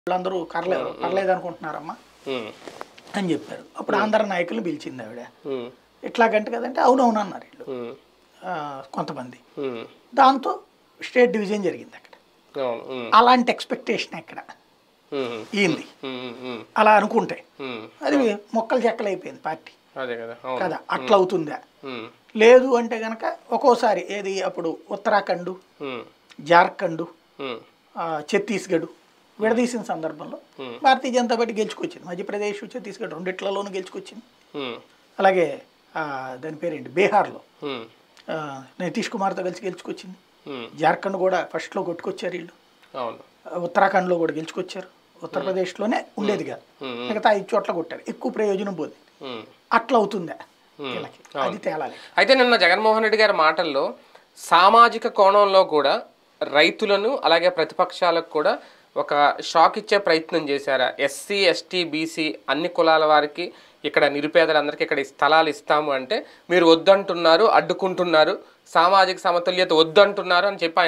వాళ్ళందరూ కర్లేదు పర్లేదు అనుకుంటున్నారమ్మా ఉమ్, అని చెప్పారు అప్పుడు ఆంధ్ర నాయకులు పిలిచింది ఆవిడ ఉమ్, ఇట్లాగంటే కదంటే అవునవును అన్నారు వీళ్ళు ఉమ్, ఆ, కొంతమంది ఉమ్, దాంతో స్టేట్ డివిజన్ జరిగింది అక్కడ అవును ఉమ్, అలాంటి ఎక్స్పెక్టేషన్ ఎక్కడ ఉమ్, ఈంది ఉమ్, ఉమ్, ఉమ్, అలా అనుకుంటే ఉమ్, అది మొక్కలు చెక్కలు అయిపోయింది పార్టీ అదే కదా అవును కదా అట్లా అవుతుందా ఉమ్, లేదు అంటే గనక ఒక్కోసారి ఏది అప్పుడు ఉత్తరాఖండ్ ఉమ్, జార్ఖండ్ ఉమ్, ఆ, ఛత్తీస్గఢ్ విడదీసిన సందర్భంలో భారతీయ జనతా పార్టీ గెలుచుకొచ్చింది మధ్యప్రదేశ్ ఛత్తీస్గఢ్ రెండిట్లలోనూ గెలుచుకొచ్చింది ఉమ్, అలాగే ఆ, దాని పేరేంటి బీహార్లో ఉమ్, ఆ, నితీష్ కుమార్తో కలిసి గెలుచుకొచ్చింది ఉమ్, జార్ఖండ్ కూడా ఫస్ట్లో కొట్టుకొచ్చారు వీళ్ళు అవును ఆ, ఉత్తరాఖండ్లో కూడా గెలుచుకొచ్చారు ఉత్తరప్రదేశ్లోనే ఉండేది కాదు ఉమ్, మిగతా ఐదు చోట్ల కొట్టారు ఎక్కువ ప్రయోజనం పోయింది ఉమ్. అట్లా అవుతుందా వీళ్ళకి అది తేలాలి అయితే నిన్న జగన్మోహన్ రెడ్డి గారి మాటల్లో సామాజిక కోణంలో కూడా రైతులను అలాగే ప్రతిపక్షాలకు కూడా ఒక షాక్ ఇచ్చే ప్రయత్నం చేశారా ఎస్సీ ఎస్టీ బీసీ అన్ని కులాల వారికి ఇక్కడ నిరుపేదలందరికీ ఇక్కడ ఈ స్థలాలు ఇస్తాము అంటే మీరు వద్దంటున్నారు అడ్డుకుంటున్నారు సామాజిక సమతుల్యత వద్దంటున్నారు అని చెప్పి ఆయన